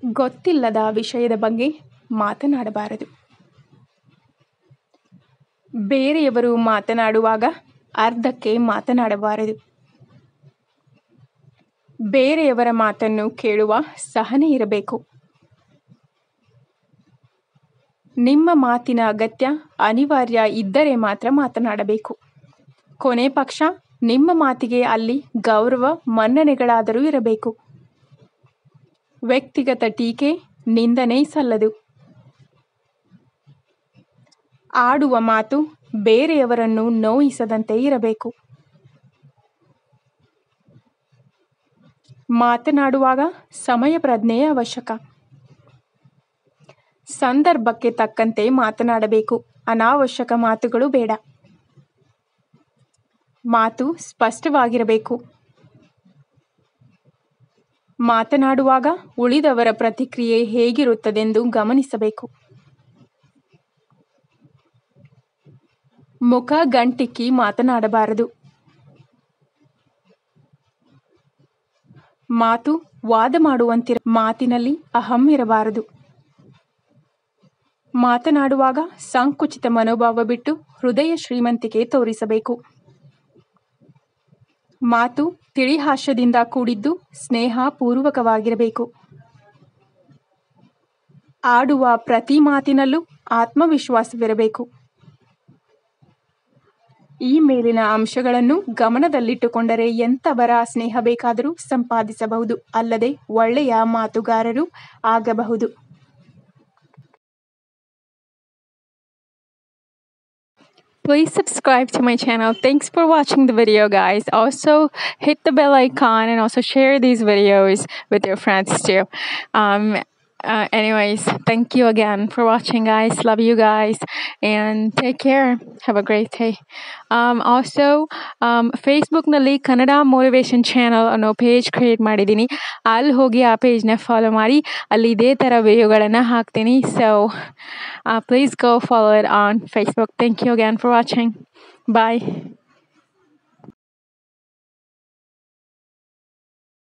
ಗೊತ್ತಿಲ್ಲದ ವಿಷಯದ ಬಗ್ಗೆ ಮಾತನಾಡಬಾರದು ಬೇರೆಯವರು ಮಾತನಾಡುವಾಗ ಅರ್ಧಕ್ಕೆ ಮಾತನಾಡಬಾರದು ಬೇರೆಯವರ ಮಾತನ್ನು ಕೇಳುವ ಸಹನೆ ಇರಬೇಕು ನಿಮ್ಮ ಮಾತಿನ ಅಗತ್ಯ ಅನಿವಾರ್ಯ ಇದ್ದರೆ ಮಾತ್ರ ಮಾತನಾಡಬೇಕು ಕೊನೆ ಪಕ್ಷ ನಿಮ್ಮ ಮಾತಿಗೆ ಅಲ್ಲಿ ಗೌರವ ಮನ್ನಣೆಗಳಾದರೂ ಇರಬೇಕು ವ್ಯಕ್ತಿಗತ ಟೀಕೆ ನಿಂದನೆ ಸಲ್ಲದು ಆಡುವ ಮಾತು ಬೇರೆಯವರನ್ನು ನೋಯಿಸದಂತೆ ಇರಬೇಕು ಮಾತನಾಡುವಾಗ ಸಮಯ ಪ್ರಜ್ಞೆ ಅವಶ್ಯಕ ಸಂದರ್ಭಕ್ಕೆ ತಕ್ಕಂತೆ ಮಾತನಾಡಬೇಕು ಅನಾವಶ್ಯಕ ಮಾತುಗಳು ಬೇಡ ಮಾತು ಸ್ಪಷ್ಟವಾಗಿರಬೇಕು ಮಾತನಾಡುವಾಗ ಉಳಿದವರ ಪ್ರತಿಕ್ರಿಯೆ ಹೇಗಿರುತ್ತದೆಂದು ಗಮನಿಸಬೇಕು ಮುಖ ಗಂಟಿಕ್ಕಿ ಮಾತನಾಡಬಾರದು ಮಾತು ವಾದ ಮಾಡುವಂತಿರ ಮಾತಿನಲ್ಲಿ ಅಹಂ ಇರಬಾರದು ಮಾತನಾಡುವಾಗ ಸಂಕುಚಿತ ಮನೋಭಾವ ಬಿಟ್ಟು ಹೃದಯ ಶ್ರೀಮಂತಿಕೆ ತೋರಿಸಬೇಕು ಮಾತು ತಿಳಿಹಾಸ್ಯದಿಂದ ಕೂಡಿದ್ದು ಸ್ನೇಹಪೂರ್ವಕವಾಗಿರಬೇಕು ಆಡುವ ಪ್ರತಿ ಮಾತಿನಲ್ಲೂ ಆತ್ಮವಿಶ್ವಾಸವಿರಬೇಕು ಈ ಮೇಲಿನ ಅಂಶಗಳನ್ನು ಗಮನದಲ್ಲಿಟ್ಟುಕೊಂಡರೆ ಎಂಥವರ ಸ್ನೇಹ ಬೇಕಾದರೂ ಸಂಪಾದಿಸಬಹುದು ಅಲ್ಲದೆ ಒಳ್ಳೆಯ ಮಾತುಗಾರರು ಆಗಬಹುದು please subscribe to my channel thanks for watching the video guys also hit the bell icon and also share these videos with your friends too um, uh, anyways thank you again for watching guys love you guys and take care have a great day um, also um, ಫೇಸ್ಬುಕ್ನಲ್ಲಿ Kannada motivation channel ಅನ್ನೋ page create ಮಾಡಿದ್ದೀನಿ ಅಲ್ಲಿ ಹೋಗಿ ಆ ಪೇಜ್ನ follow ಮಾಡಿ ಅಲ್ಲಿ ಇದೇ ಥರ ವಿಡಿಯೋಗಳನ್ನು ಹಾಕ್ತೀನಿ so please go follow it on Facebook thank you again for watching bye